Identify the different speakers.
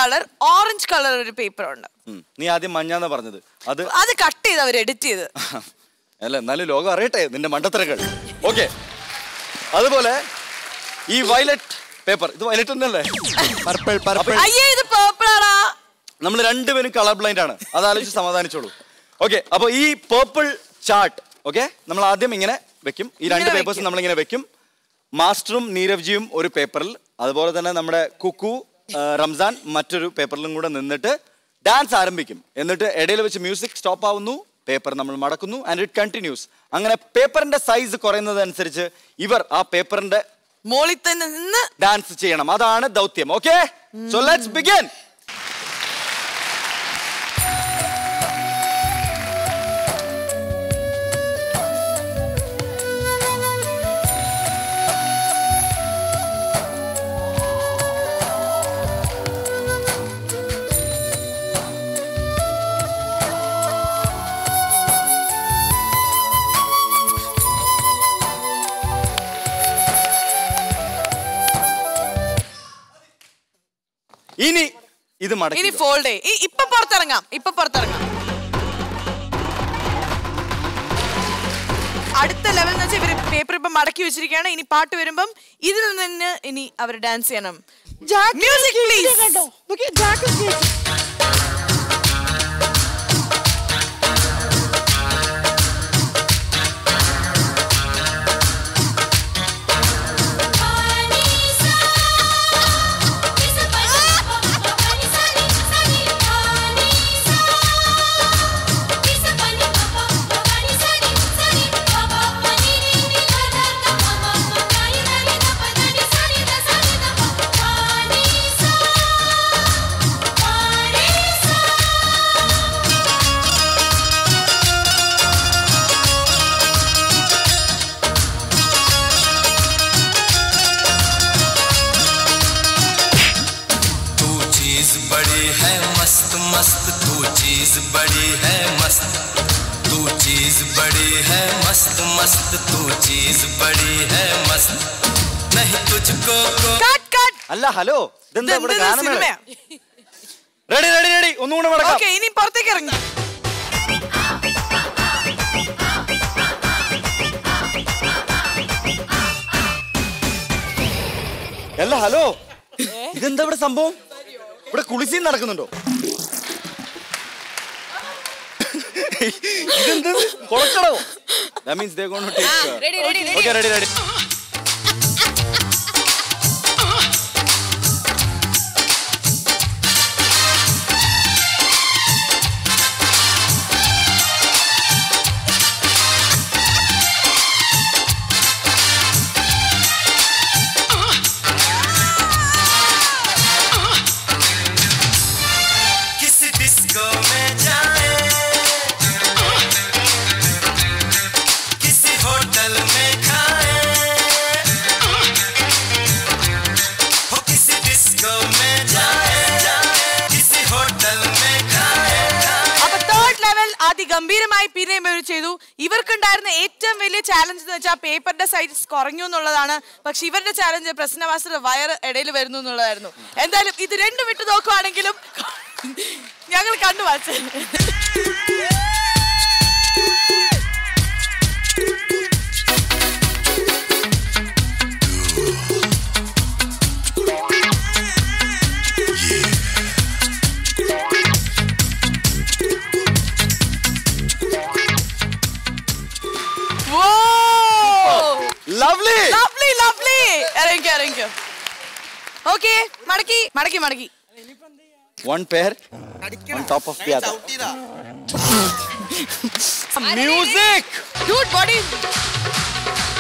Speaker 1: Colour orange colour ഒരു paper ഉണ്ട്
Speaker 2: ഉം. നീ ആദ്യം മഞ്ഞാന്നാ പറഞ്ഞത് അത്
Speaker 1: അത് കട്ട് ചെയ്ത് അവർ എഡിറ്റ് ചെയ്ത്
Speaker 2: അല്ല എന്നാലും ലോകം അറിയട്ടെ നിന്റെ മണ്ടത്തരങ്ങൾ ഓക്കെ അതുപോലെ ഈ വയലറ്റ് പേപ്പർ ഇത് വയലറ്റ് തന്നെയല്ലേ
Speaker 3: പർപ്പിൾ പർപ്പിൾ
Speaker 1: അയ്യേ ഇത് പേർപ്പിൾ ആടാ
Speaker 2: നമ്മൾ രണ്ടുപേരും കളർ ബ്ലൈൻഡ് ആണ് അതാലോചിച്ച് സമാധാനിച്ചോളൂ ഓക്കെ അപ്പൊ ഈ പേർപ്പിൾ ചാർട്ട് ഓക്കെ നമ്മൾ ആദ്യം ഇങ്ങനെ വെക്കും ഈ രണ്ട്
Speaker 1: ഇങ്ങനെ
Speaker 2: പേപ്പേഴ്സ്
Speaker 1: വെക്കും.
Speaker 2: നമ്മൾ ഇങ്ങനെ വെക്കും മാസ്റ്ററും നീരവ്ജിയും ഒരു പേപ്പറിൽ അതുപോലെ തന്നെ നമ്മുടെ കുക്കു ആ, റംസാൻ മറ്റൊരു പേപ്പറിലും കൂടെ നിന്നിട്ട് ഡാൻസ് ആരംഭിക്കും എന്നിട്ട് ഇടയിൽ വെച്ച് മ്യൂസിക് സ്റ്റോപ്പ് ആവുന്നു പേപ്പർ നമ്മൾ മടക്കുന്നു ആൻഡ് ഇറ്റ് കണ്ടിന്യൂസ് അങ്ങനെ പേപ്പറിന്റെ സൈസ് കുറയുന്നതനുസരിച്ച് ഇവർ ആ പേപ്പറിന്റെ
Speaker 1: മോളിൽ തന്നെ നിന്ന്
Speaker 2: ഡാൻസ് ചെയ്യണം അതാണ് ദൗത്യം ഓക്കെ സോ ലെറ്റ്സ് ബിഗിൻ ഇനി ഇത്
Speaker 1: ഇനി
Speaker 2: മടക്കി
Speaker 1: ഫോൾഡ് ഇപ്പൊ പുറത്തിറങ്ങാം ഇപ്പൊ പുറത്തിറങ്ങാം അടുത്ത ലെവൽ എന്ന് വെച്ചാൽ ഇവര് പേപ്പർ ഇപ്പൊ മടക്കി വെച്ചിരിക്കുകയാണ് ഇനി പാട്ട് വരുമ്പം ഇതിൽ നിന്ന് ഇനി അവർ ഡാൻസ് ചെയ്യണം മ്യൂസിക് പ്ലീസ്
Speaker 4: तू चीज बड़ी है मस्त मस्त तू चीज बड़ी है मस्त तू चीज बड़ी है मस्त मस्त तू चीज बड़ी है मस्त नहीं तुझको को
Speaker 1: കട്ട് കട്ട്
Speaker 2: അല്ല ഹലോ ഇതെന്താ ഇവിടെ ഗാനമേള
Speaker 1: സിനിമയാ
Speaker 2: റെഡി റെഡി റെഡി ഒന്നുകൂടെ മടക്കാം
Speaker 1: ഓക്കെ ഇനി പുറത്തേക്ക് ഇറങ്ങി
Speaker 2: അല്ല ഹലോ ഇതെന്താ ഇവിടെ സംഭവം ഇവിടെ കുളിസീൻ നടക്കുന്നുണ്ടോ ഇതെന്ത് കൊളക്കടോ that means they gonna take
Speaker 5: ready, ready, ready.
Speaker 2: Okay ready ready
Speaker 4: किसी डिस्को में जाए किसी होटल में खाए हो किसी डिस्को में जाए किसी होटल में खाए
Speaker 1: അപ്പൊ തേർഡ് ലെവൽ അതിഗംഭീരമായി പിന്നെയും ഇവർ ചെയ്തു ഇവർക്കുണ്ടായിരുന്ന ഏറ്റവും വലിയ ചാലഞ്ച് എന്ന് വെച്ചാൽ പേപ്പറിന്റെ സൈസ് കുറഞ്ഞു എന്നുള്ളതാണ് പക്ഷെ ഇവരുടെ ചാലഞ്ച് പ്രശ്നവാസയുടെ വയർ ഇടയിൽ വരുന്നു എന്നുള്ളതായിരുന്നു എന്തായാലും ഇത് രണ്ടും വിട്ടു നോക്കുവാണെങ്കിലും ഞങ്ങൾ കണ്ടു വാച്ചേ
Speaker 2: ലവ്ലി
Speaker 1: ലവ്ലി ലവ്ലി ഇറങ്ങിക്കോ ഇറങ്ങിക്കോ ഓക്കെ മടക്കി മടക്കി മടക്കി
Speaker 2: one pair on top of the other music
Speaker 1: Dude, body.